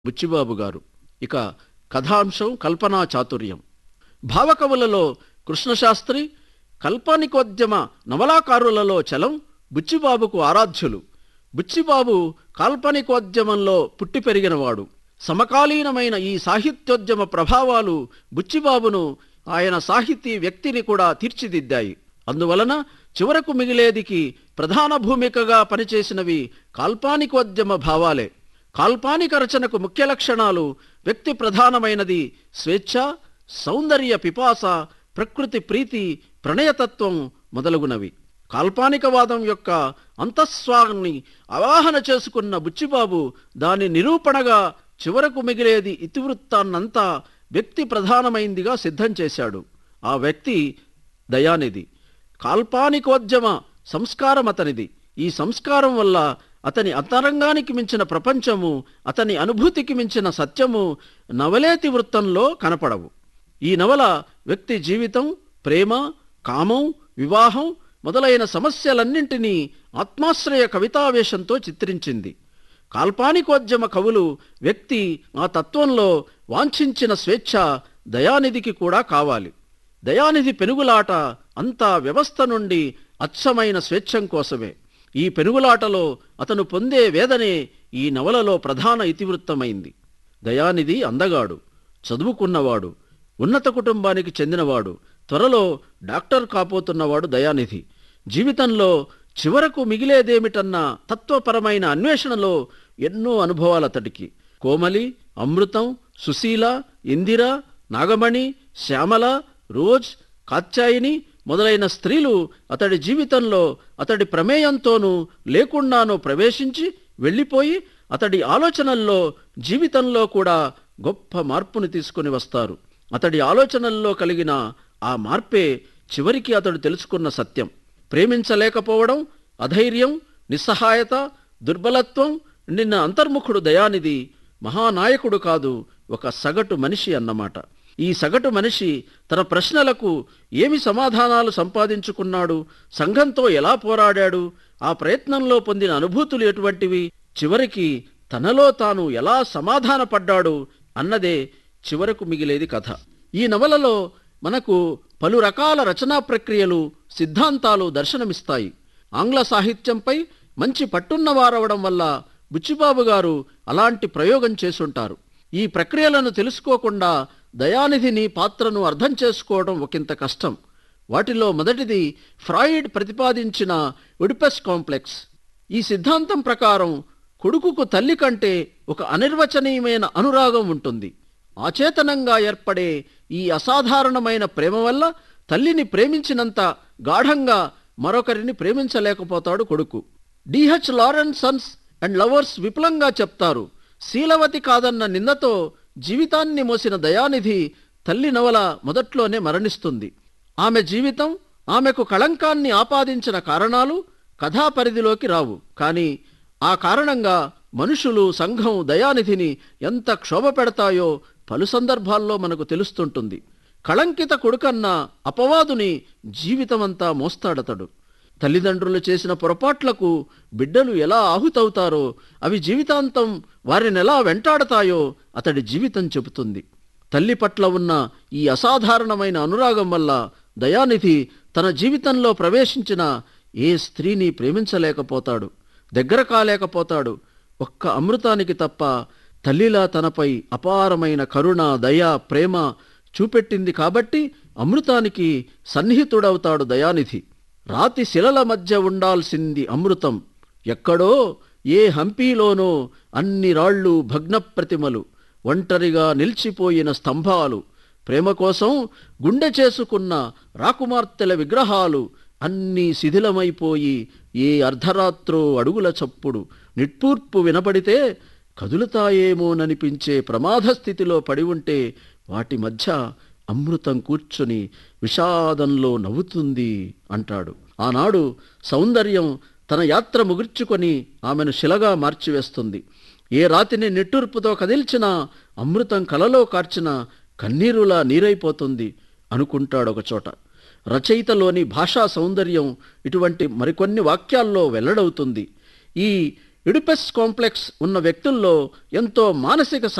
బుచ్చిబాబు గారు ఇక కథాంశం కల్పనా చాతుర్యం భావకవులలో కృష్ణశాస్త్రి కల్పానికోద్యమ నవలాకారులలో చలం బుచ్చిబాబుకు ఆరాధ్యులు బుచ్చిబాబు కాల్పనికోద్యమంలో పుట్టి పెరిగినవాడు సమకాలీనమైన ఈ సాహిత్యోద్యమ ప్రభావాలు బుచ్చిబాబును ఆయన సాహితీ వ్యక్తిని కూడా తీర్చిదిద్దాయి అందువలన చివరకు మిగిలేదికి ప్రధాన భూమికగా పనిచేసినవి కాల్పానికోద్యమ భావాలే కాల్పానిక రచనకు ముఖ్య లక్షణాలు వ్యక్తి ప్రధానమైనది స్వేచ్ఛ సౌందర్య పిపాస ప్రకృతి ప్రీతి ప్రణయతత్వం మొదలగునవి కాల్పానికవాదం యొక్క అంతఃస్వాన్ని అవాహన చేసుకున్న బుచ్చిబాబు దాని నిరూపణగా చివరకు మిగిలేది ఇతివృత్తాన్నంతా వ్యక్తి ప్రధానమైందిగా సిద్ధం చేశాడు ఆ వ్యక్తి దయానిధి కాల్పానికోద్యమ సంస్కారం అతనిది ఈ సంస్కారం వల్ల అతని అంతరంగానికి మించిన ప్రపంచము అతని అనుభూతికి మించిన సత్యము నవలేతి వృత్తంలో కనపడవు ఈ నవల వ్యక్తి జీవితం ప్రేమ కామం వివాహం మొదలైన సమస్యలన్నింటినీ ఆత్మాశ్రయ కవితావేశంతో చిత్రించింది కాల్పానికోద్యమ కవులు వ్యక్తి ఆ తత్వంలో వాంఛించిన స్వేచ్ఛ దయానిధికి కూడా కావాలి దయానిధి పెనుగులాట అంతా వ్యవస్థ నుండి అచ్చమైన స్వేచ్ఛం కోసమే ఈ పెనుగులాటలో అతను పొందే వేదనే ఈ నవలలో ప్రధాన ఇతివృత్తమైంది దయానిధి అందగాడు చదువుకున్నవాడు ఉన్నత కుటుంబానికి చెందినవాడు త్వరలో డాక్టర్ కాబోతున్నవాడు దయానిధి జీవితంలో చివరకు మిగిలేదేమిటన్న తత్వపరమైన అన్వేషణలో ఎన్నో అనుభవాలు అతడికి కోమలి అమృతం సుశీల ఇందిర నాగమణి శ్యామల రోజ్ కాత్యాయిని మొదలైన స్త్రీలు అతడి జీవితంలో అతడి ప్రమేయంతోనూ లేకుండానూ ప్రవేశించి వెళ్ళిపోయి అతడి ఆలోచనల్లో జీవితంలో కూడా గొప్ప మార్పుని తీసుకుని వస్తారు అతడి ఆలోచనల్లో కలిగిన ఆ మార్పే చివరికి అతడు తెలుసుకున్న సత్యం ప్రేమించలేకపోవడం అధైర్యం నిస్సహాయత దుర్బలత్వం నిన్న అంతర్ముఖుడు దయానిధి మహానాయకుడు కాదు ఒక సగటు మనిషి అన్నమాట ఈ సగటు మనిషి తన ప్రశ్నలకు ఏమి సమాధానాలు సంపాదించుకున్నాడు సంఘంతో ఎలా పోరాడాడు ఆ ప్రయత్నంలో పొందిన అనుభూతులు ఎటువంటివి చివరికి తనలో తాను ఎలా సమాధానపడ్డాడు అన్నదే చివరకు మిగిలేది కథ ఈ నవలలో మనకు పలు రకాల రచనా ప్రక్రియలు సిద్ధాంతాలు దర్శనమిస్తాయి ఆంగ్ల సాహిత్యంపై మంచి పట్టున్నవారవడం వల్ల బుచ్చిబాబు గారు అలాంటి ప్రయోగం చేసుంటారు ఈ ప్రక్రియలను తెలుసుకోకుండా దయానిధిని పాత్రను అర్థం చేసుకోవడం ఒకంత కష్టం వాటిలో మొదటిది ఫ్రాయిడ్ ప్రతిపాదించిన ఒడిపస్ కాంప్లెక్స్ ఈ సిద్ధాంతం ప్రకారం కొడుకుకు తల్లి కంటే ఒక అనిర్వచనీయమైన అనురాగం ఉంటుంది అచేతనంగా ఏర్పడే ఈ అసాధారణమైన ప్రేమ వల్ల తల్లిని ప్రేమించినంత గాఢంగా మరొకరిని ప్రేమించలేకపోతాడు కొడుకు D H Lawrence sons and lovers విపులంగా చెప్తారు శీలవతి కాదన్న నిందతో జీవితాన్ని మోసిన దయానిధి తల్లి నవల మొదట్లోనే మరణిస్తుంది ఆమె జీవితం ఆమెకు కళంకాన్ని ఆపాదించిన కారణాలు కథా పరిధిలోకి రావు కానీ ఆ కారణంగా మనుషులు సంఘం దయానిధిని ఎంత క్షోభ పెడతాయో పలు సందర్భాల్లో మనకు తెలుస్తుంటుంది కళంకిత కొడుకన్న అపవాదుని జీవితమంతా మోస్తాడతడు తల్లిదండ్రులు చేసిన పొరపాట్లకు బిడ్డలు ఎలా ఆహుతవుతారో అవి జీవితాంతం వారిని ఎలా వెంటాడతాయో అతడి జీవితం చెబుతుంది తల్లి పట్ల ఉన్న ఈ అసాధారణమైన అనురాగం వల్ల దయానిధి తన జీవితంలో ప్రవేశించిన ఏ స్త్రీని ప్రేమించలేకపోతాడు దగ్గర కాలేకపోతాడు ఒక్క అమృతానికి తప్ప తల్లిలా తనపై అపారమైన కరుణ దయ ప్రేమ చూపెట్టింది కాబట్టి అమృతానికి సన్నిహితుడవుతాడు దయానిధి రాతి శిలల మధ్య ఉండాల్సింది అమృతం ఎక్కడో ఏ హంపీలోనో అన్ని రాళ్ళు భగ్న ప్రతిమలు ఒంటరిగా నిలిచిపోయిన స్తంభాలు ప్రేమ కోసం గుండె చేసుకున్న రాకుమార్తెల విగ్రహాలు అన్నీ శిథిలమైపోయి ఏ అర్ధరాత్రో అడుగుల చప్పుడు నిట్టూర్పు వినపడితే కదులుతాయేమోననిపించే ప్రమాద స్థితిలో పడి ఉంటే వాటి మధ్య అమృతం కూర్చుని విషాదంలో నవ్వుతుంది అంటాడు ఆనాడు సౌందర్యం తన యాత్ర ముగుర్చుకొని ఆమెను శిలగా మార్చివేస్తుంది ఏ రాతిని నిట్టూర్పుతో కదిల్చినా అమృతం కలలో కార్చిన కన్నీరులా నీరైపోతుంది అనుకుంటాడు ఒకచోట రచయితలోని భాషా సౌందర్యం ఇటువంటి మరికొన్ని వాక్యాల్లో వెల్లడవుతుంది ఈ ఇడిపెస్ కాంప్లెక్స్ ఉన్న వ్యక్తుల్లో ఎంతో మానసిక